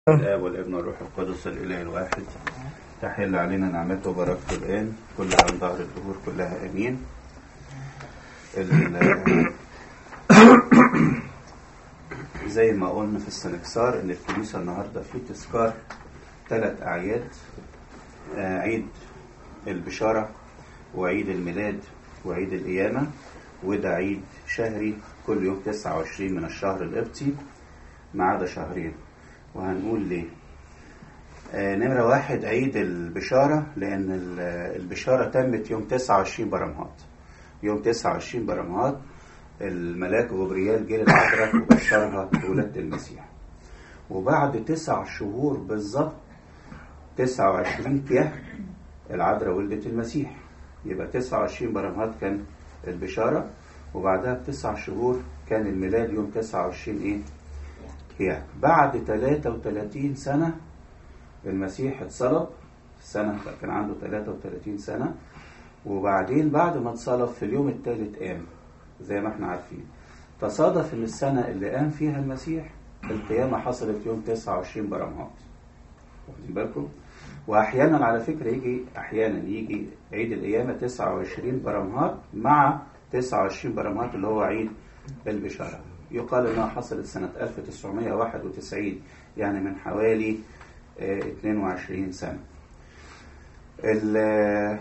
الآب والابن والروح القدس الإله الواحد تحل علينا نعمته وبركته الآن كلها عن ظهر الدهور كلها آمين ال- زي ما قلنا في السنكسار إن الكنيسة النهاردة في تذكار ثلاث أعياد آه، عيد البشارة وعيد الميلاد وعيد القيامة وده عيد شهري كل يوم 29 من الشهر القبطي ما عدا شهرين وهنقول ليه آه نمرة واحد عيد البشارة لأن ال- البشارة تمت يوم 29 برمهات يوم 29 برمهات الملاك غبريال جه للعذراء وبشرها بولادة المسيح وبعد تسع شهور بالظبط 29 كياه العذراء ولدت المسيح يبقى 29 برمهات كان البشارة وبعدها بتسع شهور كان الميلاد يوم 29 ايه كياه بعد 33 سنة المسيح اتصلب سنة كان عنده 33 سنة وبعدين بعد ما اتصلب في اليوم الثالث قام زي ما احنا عارفين تصادف ان السنة اللي قام فيها المسيح القيامة حصلت يوم 29 برمهات واخدين بالكم واحيانا على فكرة يجي احيانا يجي عيد القيامة 29 برمهات مع 29 برمهات اللي هو عيد البشارة يقال انها حصلت سنة 1991 يعني من حوالي آه، 22 سنة ال-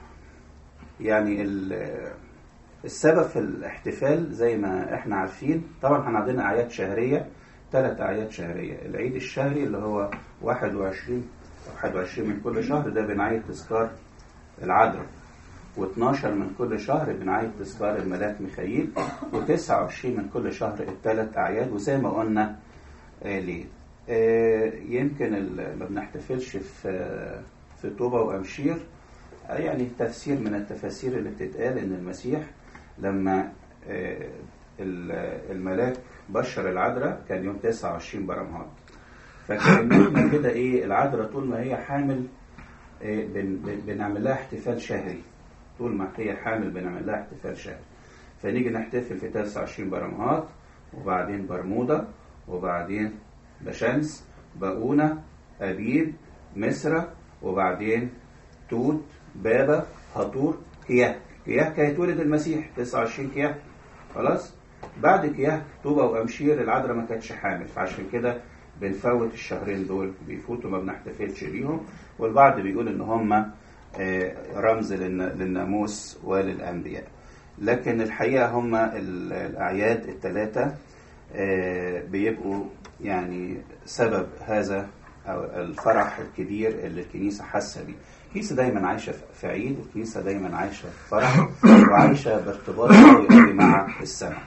يعني ال- السبب في الاحتفال زي ما احنا عارفين طبعا احنا عندنا اعياد شهريه ثلاث اعياد شهريه العيد الشهري اللي هو 21 21 من كل شهر ده بنعيد تذكار العذراء و12 من كل شهر بنعيد تذكار الملاك ميخائيل و29 من كل شهر الثلاث اعياد وزي ما قلنا آه ليه آه يمكن ال- ما بنحتفلش في آه، في طوبة وأمشير آه، يعني تفسير من التفاسير اللي بتتقال إن المسيح لما آه، ال- الملاك بشر العذراء كان يوم 29 برمهات فكأننا كده إيه العذراء طول ما هي حامل آه، بن- بن- بنعمل لها احتفال شهري طول ما هي حامل بنعمل لها احتفال شهري فنيجي نحتفل في 29 برمهات وبعدين برمودا وبعدين بشمس باقونة أبيب مصر وبعدين توت بابا هطور كياه كياه كانت ولد المسيح 29 كياه خلاص بعد كياه طوبة وأمشير العذراء ما كانتش حامل فعشان كده بنفوت الشهرين دول بيفوتوا ما بنحتفلش بيهم والبعض بيقول ان هم آه، رمز للن- للناموس وللأنبياء لكن الحقيقة هم ال- الأعياد الثلاثة آه، بيبقوا يعني سبب هذا أو الفرح الكبير اللي الكنيسة حاسة بيه الكنيسة دايما عايشة في عيد والكنيسة دايما عايشة في فرح وعايشة بارتباط قوي قوي مع السماء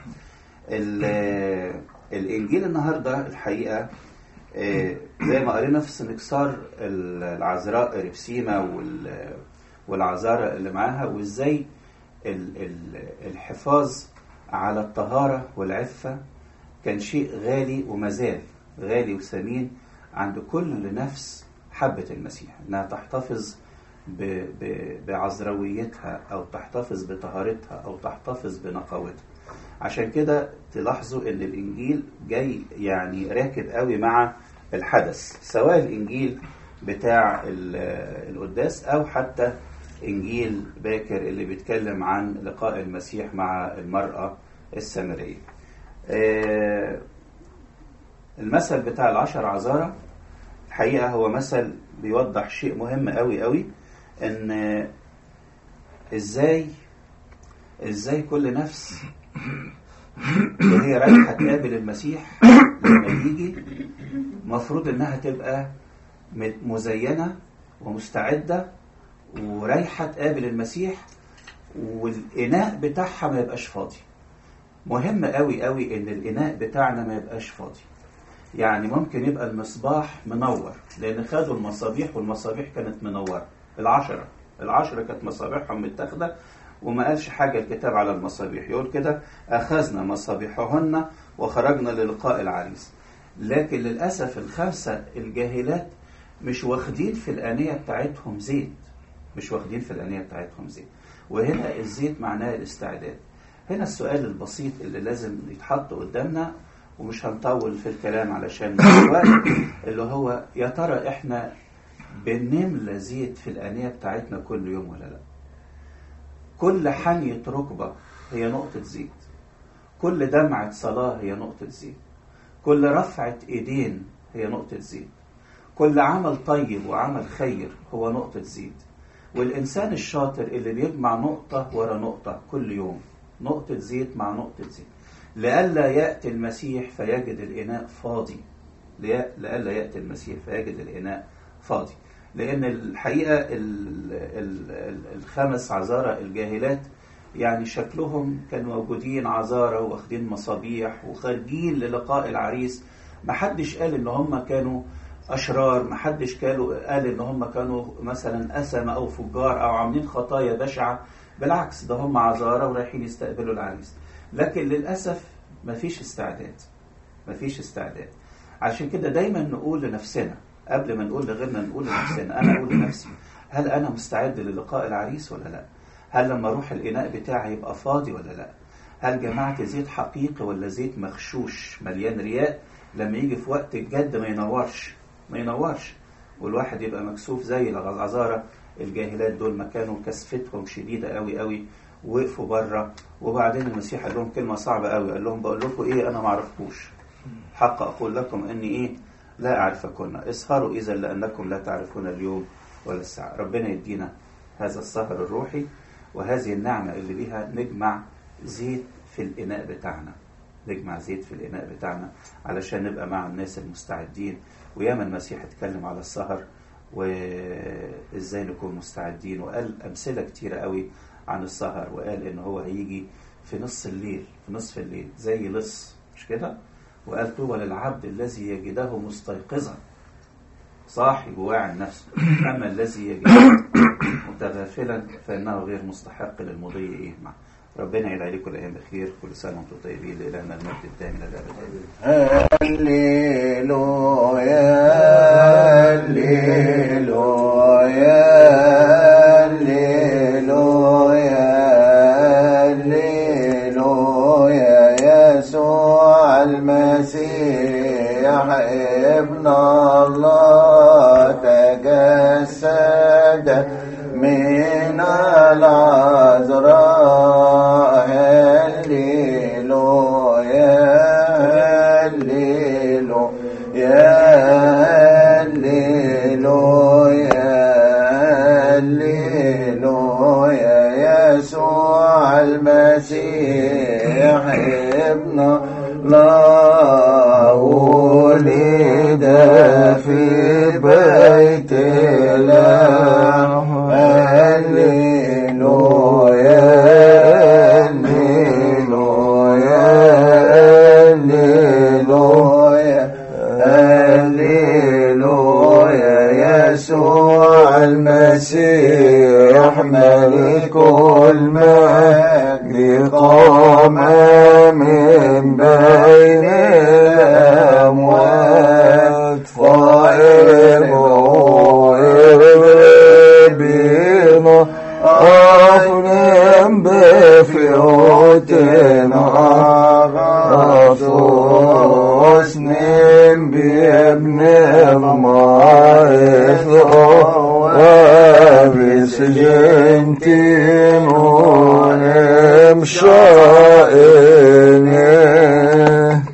ال- الإنجيل النهاردة الحقيقة آه، زي ما قرينا في سنكسار العذراء ربسيمة وال- والعذارى اللي معاها وازاي ال- ال- الحفاظ على الطهارة والعفة كان شيء غالي وما زال غالي وثمين عند كل نفس حبت المسيح انها تحتفظ ب- ب- بعذرويتها او تحتفظ بطهارتها او تحتفظ بنقاوتها عشان كده تلاحظوا ان الانجيل جاي يعني راكب قوي مع الحدث سواء الانجيل بتاع ال- القداس او حتى انجيل باكر اللي بيتكلم عن لقاء المسيح مع المرأة السامرية آه، المثل بتاع العشر عذارى الحقيقة هو مثل بيوضح شيء مهم قوي قوي ان ازاي ازاي كل نفس وهي رايحة تقابل المسيح لما يجي مفروض انها تبقى م- مزينة ومستعدة ورايحة تقابل المسيح والإناء بتاعها ما يبقاش فاضي مهم قوي قوي ان الإناء بتاعنا ما يبقاش فاضي يعني ممكن يبقى المصباح منور لأن خدوا المصابيح والمصابيح كانت منورة العشرة العشرة كانت مصابيحهم متاخدة وما قالش حاجة الكتاب على المصابيح يقول كده أخذنا مصابيحهن وخرجنا للقاء العريس لكن للأسف الخمسة الجاهلات مش واخدين في الآنية بتاعتهم زيت مش واخدين في الآنية بتاعتهم زيت وهنا الزيت معناه الاستعداد هنا السؤال البسيط اللي لازم يتحط قدامنا ومش هنطول في الكلام علشان الوقت اللي هو يا ترى احنا بنملى زيت في الآنية بتاعتنا كل يوم ولا لا كل حنية ركبة هي نقطة زيت كل دمعة صلاة هي نقطة زيت كل رفعة ايدين هي نقطة زيت كل عمل طيب وعمل خير هو نقطة زيت والإنسان الشاطر اللي بيجمع نقطة ورا نقطة كل يوم نقطة زيت مع نقطة زيت لئلا يأتي المسيح فيجد الإناء فاضي لئلا يأتي المسيح فيجد الإناء فاضي لأن الحقيقة ال ال ال الخمس عذارى الجاهلات يعني شكلهم كانوا موجودين عذارى واخدين مصابيح وخارجين للقاء العريس محدش قال ان هم كانوا اشرار محدش قالوا قال ان هم كانوا مثلا اسمه او فجار او عاملين خطايا بشعه بالعكس ده هم عذارى ورايحين يستقبلوا العريس لكن للاسف مفيش استعداد مفيش استعداد عشان كده دايما نقول لنفسنا قبل ما نقول لغيرنا نقول لنفسنا انا اقول لنفسي هل انا مستعد للقاء العريس ولا لا هل لما اروح الاناء بتاعي يبقى فاضي ولا لا هل جمعت زيت حقيقي ولا زيت مغشوش مليان رياء لما يجي في وقت الجد ما ينورش ما ينورش والواحد يبقى مكسوف زي العذارى الجاهلات دول ما كانوا كسفتهم شديده قوي قوي وقفوا بره وبعدين المسيح قال لهم كلمه صعبه قوي قال لهم بقول لكم ايه انا ما اعرفكوش حق اقول لكم اني ايه لا اعرفكن اسهروا اذا لانكم لا تعرفون اليوم ولا الساعه ربنا يدينا هذا السهر الروحي وهذه النعمه اللي بيها نجمع زيت في الاناء بتاعنا نجمع زيت في الاناء بتاعنا علشان نبقى مع الناس المستعدين وياما المسيح اتكلم على السهر وازاي نكون مستعدين وقال امثله كتيره قوي عن السهر وقال ان هو هيجي في نص الليل في نصف الليل زي لص مش كده وقال طوبى للعبد الذي يجده مستيقظا صاحي وواعي نفسه اما الذي يجده متغافلا فانه غير مستحق للمضي ايه معه ربنا يعيد عليكم الايام بخير كل سنه وانتم طيبين لالهنا المجد الدائم الى الابد هللويا هللويا هللويا هللويا يسوع المسيح ابن الله تجسد من العذراء هللويا هللويا هللويا هللويا يسوع المسيح ابن الله ولد في بيت الله هللويا هللويا هللويا هللويا يسوع المسيح ملك المجد قال